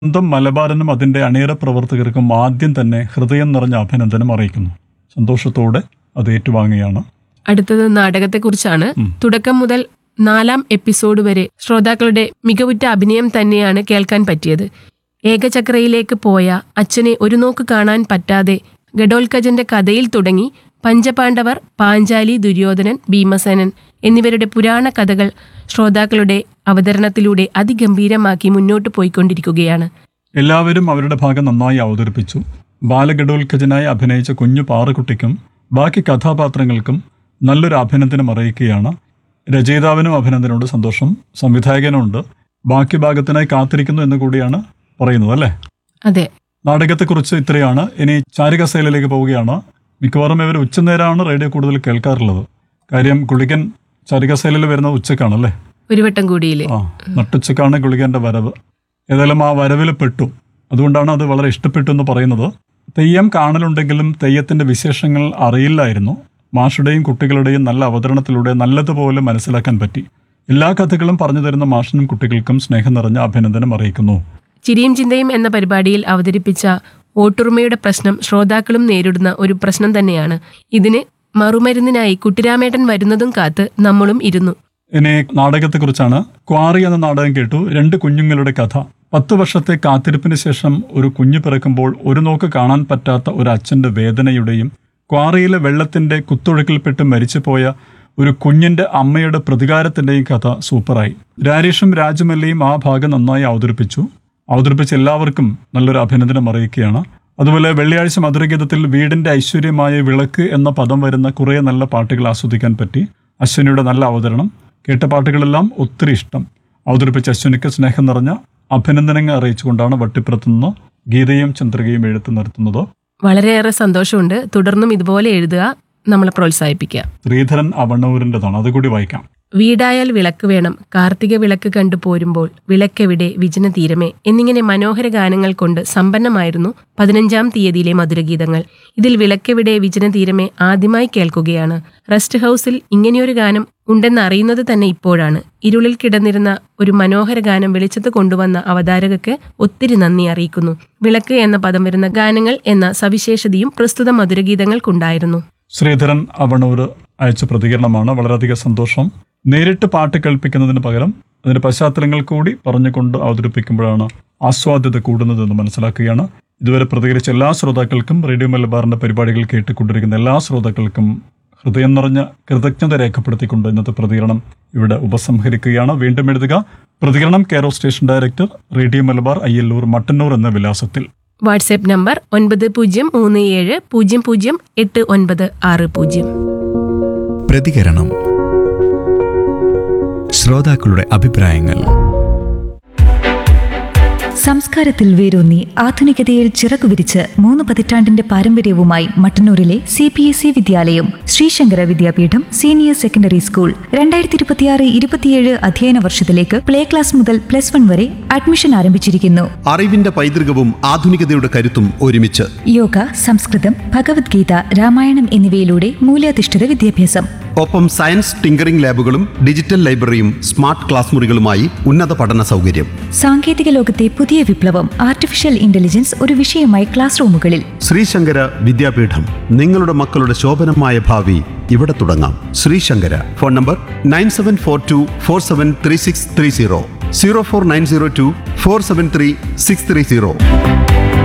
സ്വന്തം മലബാരനും അതിന്റെ അണിയറ പ്രവർത്തകർക്കും ആദ്യം തന്നെ ഹൃദയം നിറഞ്ഞ അഭിനന്ദനം അറിയിക്കുന്നു സന്തോഷത്തോടെ അത് ഏറ്റുവാങ്ങുകയാണ് അടുത്തത് നാടകത്തെക്കുറിച്ചാണ് തുടക്കം മുതൽ നാലാം എപ്പിസോഡ് വരെ ശ്രോതാക്കളുടെ മികവുറ്റ അഭിനയം തന്നെയാണ് കേൾക്കാൻ പറ്റിയത് ഏകചക്രയിലേക്ക് പോയ അച്ഛനെ ഒരു നോക്ക് കാണാൻ പറ്റാതെ ഗഡോൽക്കജന്റെ കഥയിൽ തുടങ്ങി പഞ്ചപാണ്ഡവർ പാഞ്ചാലി ദുര്യോധനൻ ഭീമസേനൻ എന്നിവരുടെ പുരാണ കഥകൾ ശ്രോതാക്കളുടെ അവതരണത്തിലൂടെ അതിഗംഭീരമാക്കി മുന്നോട്ട് പോയിക്കൊണ്ടിരിക്കുകയാണ് എല്ലാവരും അവരുടെ ഭാഗം നന്നായി അവതരിപ്പിച്ചു ബാലഗഡോൽഖജനായി അഭിനയിച്ച കുഞ്ഞു പാറക്കുട്ടിക്കും ബാക്കി കഥാപാത്രങ്ങൾക്കും നല്ലൊരു അഭിനന്ദനം അറിയിക്കുകയാണ് രചയിതാവിനും അഭിനന്ദനമുണ്ട് സന്തോഷം സംവിധായകനുണ്ട് ബാക്കി ഭാഗത്തിനായി കാത്തിരിക്കുന്നു എന്ന് കൂടിയാണ് പറയുന്നത് അല്ലേ അതെ നാടകത്തെക്കുറിച്ച് ഇത്രയാണ് ഇനി ചാരികസേലയിലേക്ക് പോവുകയാണ് മിക്കവാറും ഇവർ ഉച്ചനേരമാണ് റേഡിയോ കൂടുതൽ കേൾക്കാറുള്ളത് കാര്യം ഗുളികൻ ചാരികസേലയിൽ വരുന്നത് ഉച്ചക്കാണല്ലേ ഒരു വട്ടം കൂടിയില്ലേ ആ നട്ടുച്ചക്കാണ് ഗുളികന്റെ വരവ് ഏതായാലും ആ വരവിൽ പെട്ടു അതുകൊണ്ടാണ് അത് വളരെ ഇഷ്ടപ്പെട്ടു എന്ന് പറയുന്നത് തെയ്യം കാണലുണ്ടെങ്കിലും തെയ്യത്തിന്റെ വിശേഷങ്ങൾ അറിയില്ലായിരുന്നു മാഷുടെയും കുട്ടികളുടെയും നല്ല അവതരണത്തിലൂടെ നല്ലതുപോലെ മനസ്സിലാക്കാൻ പറ്റി എല്ലാ കഥകളും പറഞ്ഞു തരുന്ന മാഷിനും കുട്ടികൾക്കും സ്നേഹം നിറഞ്ഞ അഭിനന്ദനം അറിയിക്കുന്നു ചിരിയും ചിന്തയും എന്ന പരിപാടിയിൽ അവതരിപ്പിച്ച വോട്ടുറുമയുടെ പ്രശ്നം ശ്രോതാക്കളും നേരിടുന്ന ഒരു പ്രശ്നം തന്നെയാണ് ഇതിന് മറുമരുന്നിനായി കുട്ടിരാമേട്ടൻ വരുന്നതും കാത്ത് നമ്മളും ഇരുന്നു ഇനി നാടകത്തെക്കുറിച്ചാണ് ക്വാറി എന്ന നാടകം കേട്ടു രണ്ട് കുഞ്ഞുങ്ങളുടെ കഥ പത്ത് വർഷത്തെ കാത്തിരിപ്പിന് ശേഷം ഒരു കുഞ്ഞു പിറക്കുമ്പോൾ ഒരു നോക്ക് കാണാൻ പറ്റാത്ത ഒരു അച്ഛന്റെ വേദനയുടെയും ക്വാറിയിലെ വെള്ളത്തിന്റെ കുത്തൊഴുക്കിൽപ്പെട്ട് മരിച്ചുപോയ ഒരു കുഞ്ഞിന്റെ അമ്മയുടെ പ്രതികാരത്തിന്റെയും കഥ സൂപ്പറായി രാരീഷും രാജമല്ലിയും ആ ഭാഗം നന്നായി അവതരിപ്പിച്ചു അവതരിപ്പിച്ച എല്ലാവർക്കും നല്ലൊരു അഭിനന്ദനം അറിയിക്കുകയാണ് അതുപോലെ വെള്ളിയാഴ്ച മധുരഗീതത്തിൽ വീടിന്റെ ഐശ്വര്യമായ വിളക്ക് എന്ന പദം വരുന്ന കുറേ നല്ല പാട്ടുകൾ ആസ്വദിക്കാൻ പറ്റി അശ്വിനിയുടെ നല്ല അവതരണം കേട്ട പാട്ടുകളെല്ലാം ഒത്തിരി ഇഷ്ടം അവതരിപ്പിച്ച അശ്വിനിക്ക് സ്നേഹം നിറഞ്ഞ അഭിനന്ദനങ്ങൾ അറിയിച്ചുകൊണ്ടാണ് വട്ടിപ്പുറത്ത് നിന്ന് ഗീതയും ചന്ദ്രികയും എഴുത്ത് നിർത്തുന്നത് വളരെയേറെ സന്തോഷമുണ്ട് തുടർന്നും ഇതുപോലെ എഴുതുക നമ്മളെ പ്രോത്സാഹിപ്പിക്കുക ശ്രീധരൻ അവണ്ണൂരിൻ്റെതാണ് അതുകൂടി വായിക്കാം വീടായാൽ വിളക്ക് വേണം കാർത്തിക വിളക്ക് കണ്ടു പോരുമ്പോൾ വിളക്കെവിടെ വിജന തീരമേ എന്നിങ്ങനെ മനോഹര ഗാനങ്ങൾ കൊണ്ട് സമ്പന്നമായിരുന്നു പതിനഞ്ചാം തീയതിയിലെ മധുരഗീതങ്ങൾ ഇതിൽ വിളക്കെവിടെ വിജന തീരമേ ആദ്യമായി കേൾക്കുകയാണ് റെസ്റ്റ് ഹൗസിൽ ഇങ്ങനെയൊരു ഗാനം ഉണ്ടെന്ന് അറിയുന്നത് തന്നെ ഇപ്പോഴാണ് ഇരുളിൽ കിടന്നിരുന്ന ഒരു മനോഹര ഗാനം വെളിച്ചത്ത് കൊണ്ടുവന്ന അവതാരകക്ക് ഒത്തിരി നന്ദി അറിയിക്കുന്നു വിളക്ക് എന്ന പദം വരുന്ന ഗാനങ്ങൾ എന്ന സവിശേഷതയും പ്രസ്തുത മധുരഗീതങ്ങൾക്കുണ്ടായിരുന്നു ശ്രീധരൻ അവണൂർ അയച്ച പ്രതികരണമാണ് വളരെയധികം സന്തോഷം നേരിട്ട് പാട്ട് കേൾപ്പിക്കുന്നതിന് പകരം അതിന്റെ പശ്ചാത്തലങ്ങൾ കൂടി പറഞ്ഞുകൊണ്ട് അവതരിപ്പിക്കുമ്പോഴാണ് ആസ്വാദ്യത കൂടുന്നതെന്ന് മനസ്സിലാക്കുകയാണ് ഇതുവരെ പ്രതികരിച്ച എല്ലാ ശ്രോതാക്കൾക്കും റേഡിയോ മലബാറിന്റെ പരിപാടികൾ കേട്ടുകൊണ്ടിരിക്കുന്ന എല്ലാ ശ്രോതാക്കൾക്കും ഹൃദയം നിറഞ്ഞ കൃതജ്ഞത രേഖപ്പെടുത്തിക്കൊണ്ട് ഇന്നത്തെ പ്രതികരണം ഇവിടെ ഉപസംഹരിക്കുകയാണ് വീണ്ടും എഴുതുക പ്രതികരണം care of station director radio Malabar Ayyallur Mattannur എന്ന വിലാസത്തിൽ വാട്സ്ആപ്പ് നമ്പർ ഒൻപത് പൂജ്യം മൂന്ന് ഏഴ് പൂജ്യം പൂജ്യം എട്ട് ഒൻപത് ആറ് പൂജ്യം പ്രതികരണം ശ്രോതാക്കളുടെ അഭിപ്രായങ്ങൾ സംസ്കാരത്തിൽ വേരൂന്നി ആധുനികതയിൽ ചിറകുവിരിച്ച് മൂന്ന് പതിറ്റാണ്ടിന്റെ പാരമ്പര്യവുമായി മട്ടന്നൂരിലെ സി പി എസ് ഇ വിദ്യാലയം Sreesankara Vidyapeetham senior secondary school രണ്ടായിരത്തി ഇരുപത്തിയാറ് ഇരുപത്തിയേഴ് അധ്യയന വർഷത്തിലേക്ക് പ്ലേ ക്ലാസ് മുതൽ പ്ലസ് വൺ വരെ അഡ്മിഷൻ ആരംഭിച്ചിരിക്കുന്നു അറിവിന്റെ പൈതൃകവും ആധുനികതയുടെ കരുത്തും ഒരുമിച്ച് യോഗ സംസ്കൃതം ഭഗവത്ഗീത രാമായണം എന്നിവയിലൂടെ മൂല്യാധിഷ്ഠിത വിദ്യാഭ്യാസം ഒപ്പം സയൻസ് ടിങ്കറിംഗ് ലാബുകളും ഡിജിറ്റൽ ലൈബ്രറിയും സ്മാർട്ട് ക്ലാസ് മുറികളുമായി ഉന്നത പഠന സൗകര്യം സാങ്കേതിക ലോകത്തെ പുതിയ വിപ്ലവം ആർട്ടിഫിഷ്യൽ ഇന്റലിജൻസ് ഒരു വിഷയമായി ക്ലാസ് റൂമുകളിൽ ശ്രീശങ്കര വിദ്യാപീഠം നിങ്ങളുടെ മക്കളുടെ ശോഭനമായ ഭാവി ഇവിടെ തുടങ്ങാം Sreesankara phone number nine seven four two four seven three six three zero zero four nine zero two four seven three six three zero